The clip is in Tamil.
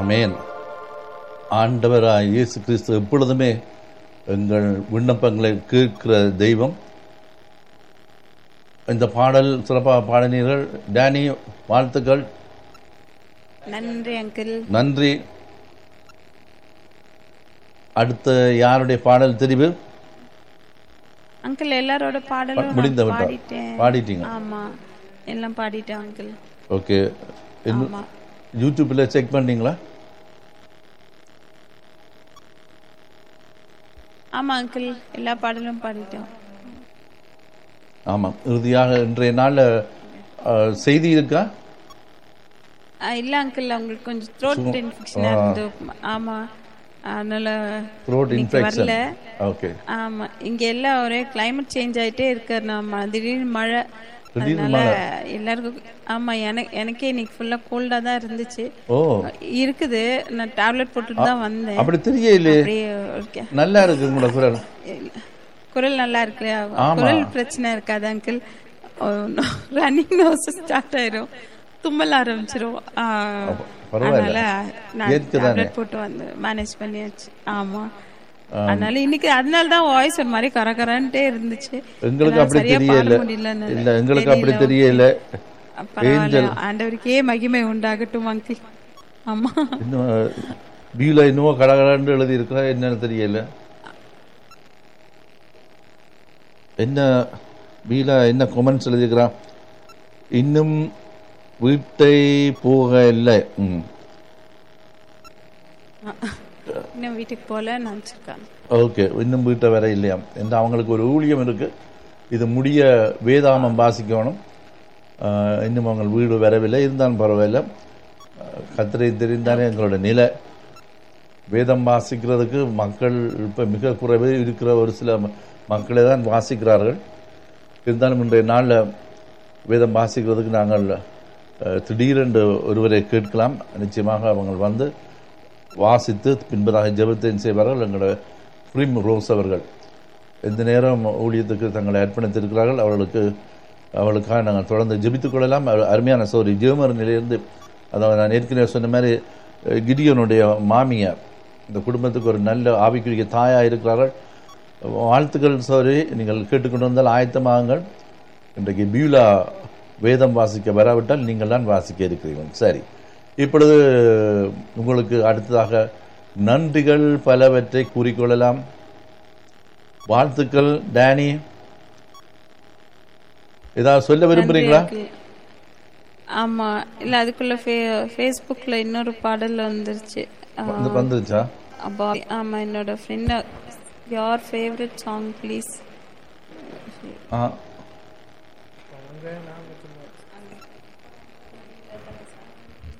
அமேன் ஆண்டவராய் இயேசு கிறிஸ்து எப்பொழுதுமே எங்கள் விண்ணப்பங்களை கேட்கிற தெய்வம் இந்த பாடல் சிறப்பாக பாடினீர்கள் டேனி வாழ்த்துக்கள் நன்றி அங்கிள் நன்றி அடுத்த யாருடைய பாடல் தெரிவு அங்கிள் எல்லாரோட பாடலும் நான் முடிந்து விட்டா பாடிட்டேன் பாடிட்டீங்க ஆமா எல்லாம் பாடிட்டேன் அங்கிள் ஓகே இன்னும் ஆமா யூடியூப்பில் செக் பண்ணீங்களா ஆமா அங்கிள் எல்லா பாடலும் பாடிட்டோம் ஆமாம் இறுதியாக இன்றைய நாளில் செய்தி இருக்கா ஆ, இல்ல அங்கிள் அவங்களுக்கு கொஞ்சம் த்ரோட் இன்ஃபெக்ஷனா இருந்து ஆமா அதனால த்ரோட் இன்னைக்கு இன்ஃபெக்ஷன் வரல ஓகே ஆமா இங்க எல்லாம் ஒரே கிளைமேட் சேஞ்ச் ஆயிட்டே இருக்கு நாம திடீர்னு மழை திடீர்னு அதனால எல்லாருக்கும் ஆமா எனக்கு எனக்கே இன்னைக்கு ஃபுல்லா கோல்டா தான் இருந்துச்சு ஓ இருக்குது நான் டேப்லெட் போட்டுட்டு தான் வந்தேன் அப்படி தெரியலையே அப்படியே okay. நல்லா இருக்கு உங்களோட குரல் குரல் நல்லா இருக்கு குரல் பிரச்சனை இருக்காது அங்கிள் ரன்னிங் நோஸ் ஸ்டார்ட் ஆயிரும் தும்மல் ஆரம்பிச்சிரும் ஆ, பரவாயில்ல. அதனால நான் ஏத்துதானே? டேப்லெட் போட்டு வந்து மேனேஜ் பண்ணியாச்சு ஆமா அதனால இன்னைக்கு அதனால தான் வாய்ஸ் ஒரு மாதிரி கரகரன்ட்டே இருந்துச்சு எங்களுக்கு என்னால அப்படி சரியா பாட தெரியல முடியலன்னு இல்ல எங்களுக்கு அப்படி தெரியல பரவாயில்ல ஆண்டவருக்கே மகிமை உண்டாகட்டும் அங்கிள் ஆமா இன்னும் பியூல இன்னும் கடகடன்னு எழுதி இருக்கா என்னன்னு தெரியல என்ன பியூல என்ன கொமெண்ட்ஸ் எழுதியிருக்கிறான் இன்னும் வீட்டை போக இல்லை ம் இன்னும் வீட்டுக்கு போல நினைச்சிருக்காங்க ஓகே இன்னும் வீட்டை வர இல்லையா என்று அவங்களுக்கு ஒரு ஊழியம் இருக்கு இது முடிய வேதாமம் வாசிக்கணும் ஆஹ், இன்னும் அவங்க வீடு வரவில்லை இருந்தாலும் பரவாயில்ல ஆஹ், கத்திரை தெரிந்தாலே எங்களோட நிலை வேதம் வாசிக்கிறதுக்கு மக்கள் இப்போ மிக குறைவே இருக்கிற ஒரு சில ம- மக்களே தான் வாசிக்கிறார்கள் இருந்தாலும் இன்றைய நாளில் வேதம் வாசிக்கிறதுக்கு நாங்கள் அஹ், திடீரென்று ஒருவரை கேட்கலாம் நிச்சயமாக அவங்க வந்து வாசித்து பின்பதாக ஜெபத்தையும் செய்வார்கள் எங்களோட பிரிம் ரோஸ் அவர்கள் எந்த நேரம் ஊழியத்துக்கு தங்களை அர்ப்பணித்திருக்கிறார்கள் அவர்களுக்கு அவளுக்காக நாங்கள் தொடர்ந்து ஜெபித்துக் கொள்ளலாம் அரு- அருமையான சோரி ஜெவமர் நிலையிலிருந்து அதாவது நான் ஏற்கனவே சொன்ன மாதிரி அஹ், கிடியோனுடைய மாமியார் இந்த குடும்பத்துக்கு ஒரு நல்ல ஆவிக்குரிய தாயாக இருக்கிறார்கள் வாழ்த்துக்கள் சோரி நீங்கள் கேட்டுக்கொண்டு வந்தால் ஆயத்தமாகுங்கள் இன்றைக்கு பியூலா வேதம் வாசிக்க வராவிட்டால் நீங்கள் தான் வாசிக்க இருக்கிறீர்கள் சரி இப்பொழுது உங்களுக்கு அடுத்ததாக நன்றிகள் பலவற்றை கூறிக்கொள்ளலாம் வாழ்த்துக்கள் டேனி ஏதாவது சொல்ல விரும்புறீங்களா நன்றி uncle. ஆமா இல்ல அதுக்குள்ள ஃபே- ஃபேஸ்புக்ல இன்னொரு பாடல் வந்துருச்சு ஆ, வந்து வந்துருச்சா about- ஆமா என்னோட friend your favourite song please ah